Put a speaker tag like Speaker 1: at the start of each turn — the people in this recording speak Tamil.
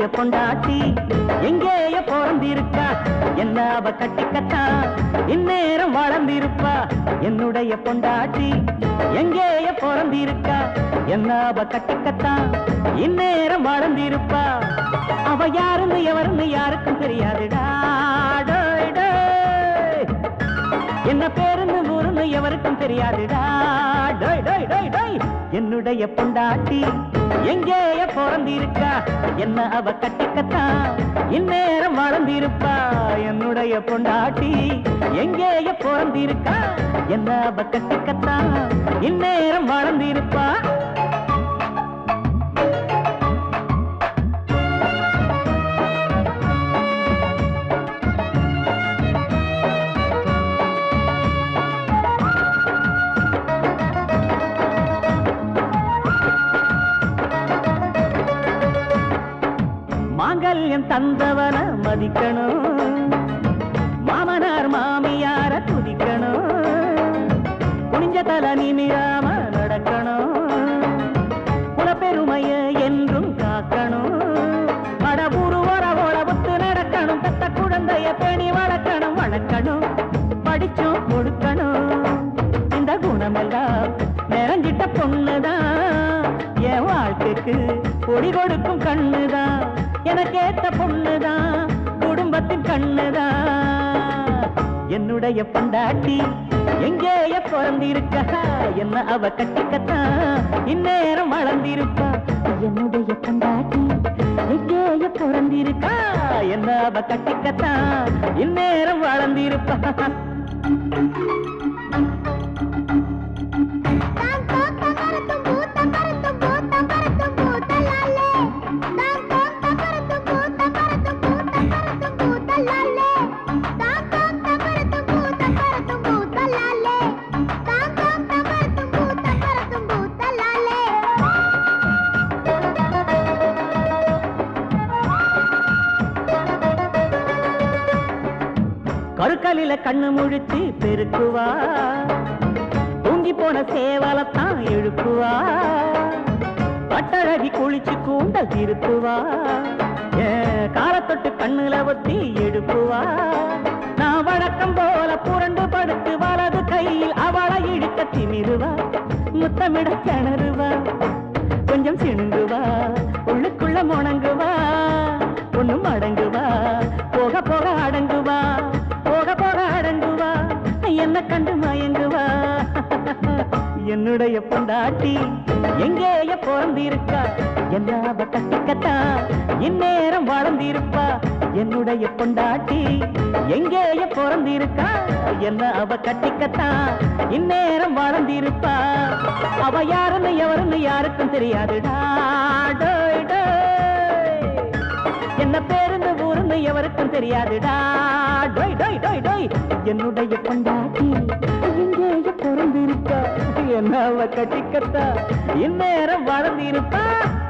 Speaker 1: பொண்டாட்டி எங்கேய பிறந்திருக்கா என்ன அவ கட்டிக்கத்தா இந்நேரம் வளர்ந்திருப்பா என்னுடைய பொண்டாட்டி எங்கேய பிறந்திருக்கா என்ன அவ கட்டிக்கத்தா இந்நேரம் வளர்ந்திருப்பா அவ யாருன்னு எவருன்னு யாருக்கும் தெரியாதுடா டோய் டோய். என்ன பேருன்னு ஊருன்னு எவருக்கும் தெரியாதுடா டோய் டோய் டோய் டோய் என்னுடைய பொண்டாட்டி எங்கேய பிறந்திருக்கா என்ன அவ கட்டிக்கத்தான் இந்நேரம் வளர்ந்திருப்பா என்னுடைய பொண்டாட்டி எங்கேய பிறந்திருக்கா என்ன அவ கட்டிக்கத்தான் இந்நேரம் வளர்ந்திருப்பா மாங்கல்யம் தந்தவன மதிக்கணும் மாமனார் மாமியார துதிக்கணும் குனிஞ்ச தல நிமிராம நடக்கணும் குலப்பெருமைய என்றும் காக்கணும் அட ஊரு ஓர ஓட ஒத்து நடக்கணும் பெத்த குழந்தைய பேணி வளர்க்கணும் வளர்க்கணும் படிச்சும் கொடுக்கணும் இந்த குணமெல்லாம் நிறைஞ்சிட்ட பொண்ணுதான் என் வாழ்க்கைக்கு கொடி கொடுக்கும் கண்ணுதான் எனக்கேத்த பொண்ணுதான் குடும்பத்தின் கண்ணுதான் என்னுடைய பொண்டாட்டி எங்கேய பிறந்திருக்கா என்ன அவ கட்டிக்கத்தான் இந்நேரம் வளர்ந்திருப்பா என்னுடைய பொண்டாட்டி எங்கேய பிறந்திருக்கா என்ன அவ கட்டிக்கத்தான் இந்நேரம் வளர்ந்திருப்பா கருக்கலில கண்ணு முழிச்சு பெருக்குவா தூங்கி போன சேவலத்தான் எழுப்புவா பட்டழகி குளிச்சு கூந்தல் திருத்துவா ஏன் காரத்தொட்டு கண்ணுல ஒத்தி எடுப்புவா நான் வழக்கம் போல புரண்டு படுத்து வலது கையில் அவளை இழுக்க திமிருவா முத்தமிட கிணறுவா கொஞ்சம் சிணுங்குவா உள்ளுக்குள்ள முணங்குவா ஒண்ணும் அடங்குவா போக போக அடங்குவா போக போக அடங்குவா என்ன கண்டு மயங்குவா என்னுடைய பொண்டாட்டி எங்கேய பிறந்திருக்கா என்ன அவ கட்டிக்கத்தான் இந்நேரம் வளர்ந்திருப்பா என்னுடைய பொண்டாட்டி எங்கேய பிறந்திருக்கா என்ன அவ கட்டிக்கத்தான் இந்நேரம் வளர்ந்திருப்பா அவ யாருன்னு எவருன்னு யாருக்கும் தெரியாதுடா டோய் டோய். என்ன பேருந்து ஊருன்னு எவருக்கும் தெரியாதுடா டோய் டோய் டோய் டோய் என்னுடைய பொண்டாட்டி எங்கேய பிறந்திருக்கா என்ன அவ கட்டிக்கத்தா இந்நேரம் வளர்ந்திருப்பா